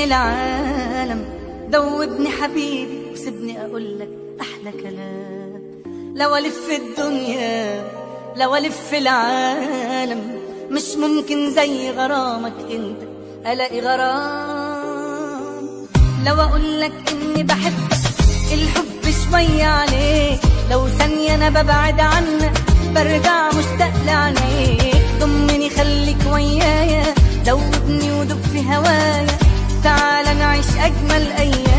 العالم دوبني حبيبي وسيبني اقول لك احلى كلام لو الف الدنيا لو الف العالم مش ممكن زي غرامك انت الاقي غرام لو اقول لك اني بحبك الحب شوية عليك لو ثانية انا ببعد عنك برجع مشتاق لعينيك ضمني خليك ويايا دوبني ودب في هوايا تعال نعيش اجمل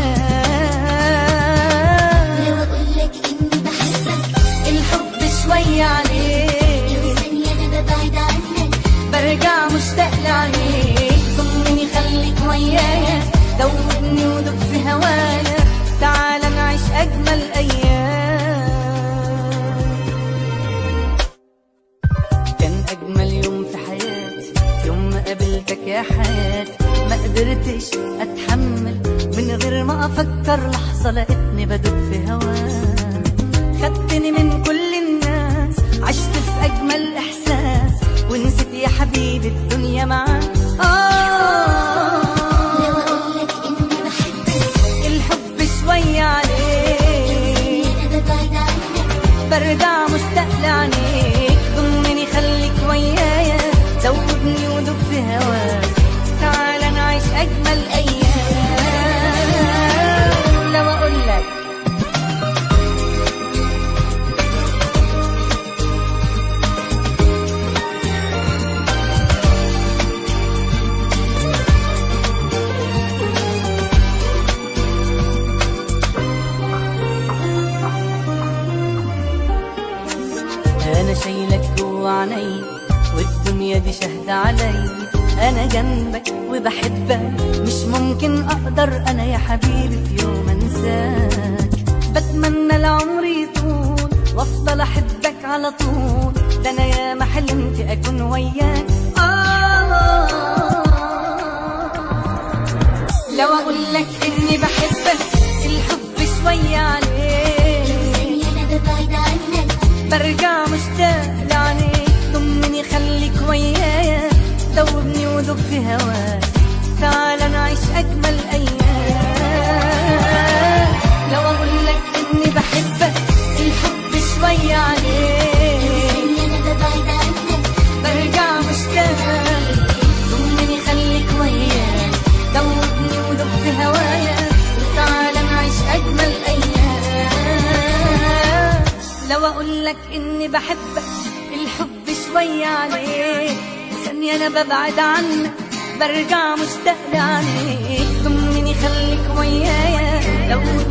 ايام لو اقولك اني بحبك الحب شوية عليك لو ثانية انا ببعد عنك برجع مشتاق لعينيك ضمني خليك ويايا دوبني ودب في هوايا تعال نعيش اجمل ايام كان اجمل يوم في حياتي يوم ما قابلتك يا حياتي ما قدرتش اتحمل من غير ما افكر لحظه لقيتني بدب في هواك خدتني من كل الناس عشت في اجمل احساس ونسيت يا حبيبي الدنيا معاك لو آه اقولك اني بحبك الحب شوية عليك انا ببعد عنك برجع مشتاق لعينيك ضمني خليك ويايا دوبني ودب في هواك تعال نعيش اجمل ايام لو اقول لك انا شايلك جوا عيني والدنيا دي شهد علي انا جنبك وبحبك مش ممكن اقدر انا يا حبيبي في يوم انساك بتمنى العمر يطول وافضل احبك على طول ده انا يا ما حلمت اكون وياك آه لو اقول لك اني بحبك الحب شوية عليك ثانية انا ببعد عنك برجع مشتاق لعينيك ضمني خليك ويايا دوبني ودب في هواك تعال نعيش اجمل ايام لو اقول لك اني بحبك الحب شوية عليك ثانية انا ببعد عنك برجع مشتاق ضمني خليك ويايا دوبني ودب في هوايا تعال نعيش اجمل ايام لو اقول لك اني بحبك الحب شوية عليك ثانية انا ببعد عنك برجع مشتاق لعينيك ضمني خليك ويايا لو